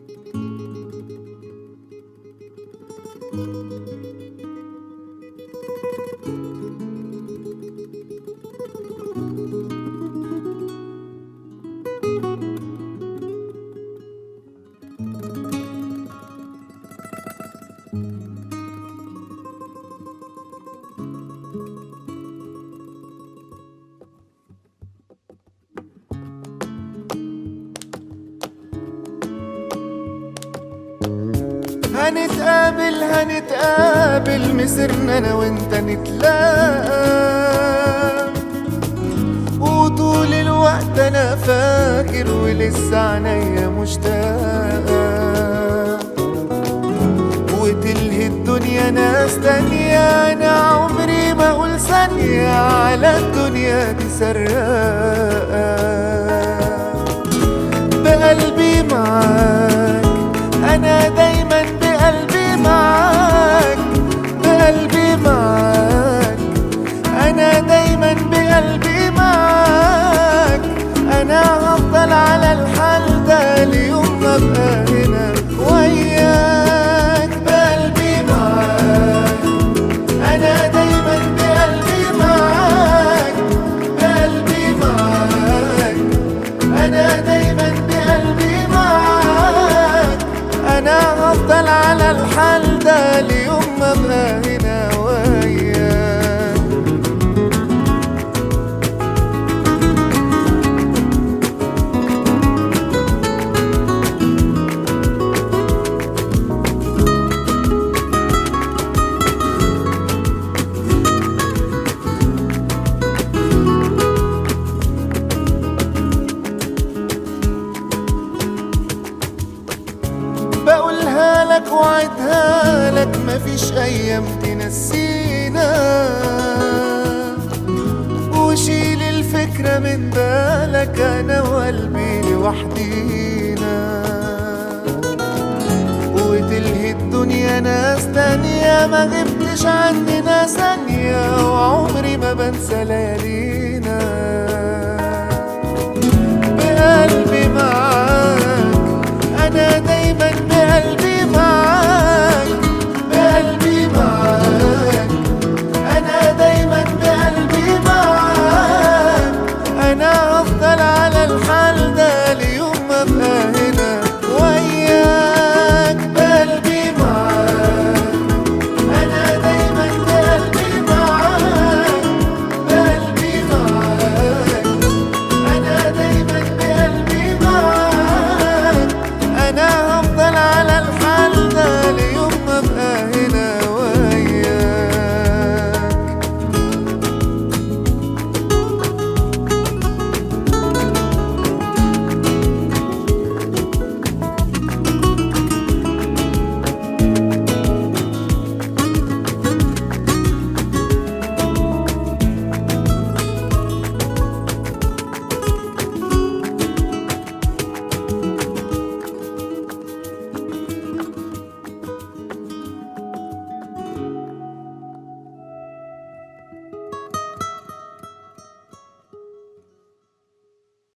هنتقابل هنتقابل مسرنا انا وانت نتلاقى وطول الوقت انا فاكر ولسه عينيا مشتاقة وتلهي الدنيا ناس تانية انا عمري ما اقول ثانية على الدنيا دي سراقة بقلبي معاك انا دايما بقلبي معاك بقلبي معاك انا دايما بقلبي معاك انا هفضل على الحال ده ليوم ما ابقى هنا وياك بقلبي معاك انا دايما بقلبي معاك بقلبي معاك انا دايما بقلبي معاك انا هفضل على الحال ده ليوم ما ابقى هنا وياك بقولها لك وعدها لك مفيش ايام تنسينا وشيل الفكرة من بالك انا وقلبي لوحدينا وتلهي الدنيا ناس تانية ما غبتش عننا ثانية وعمري ما بنسى ليالينا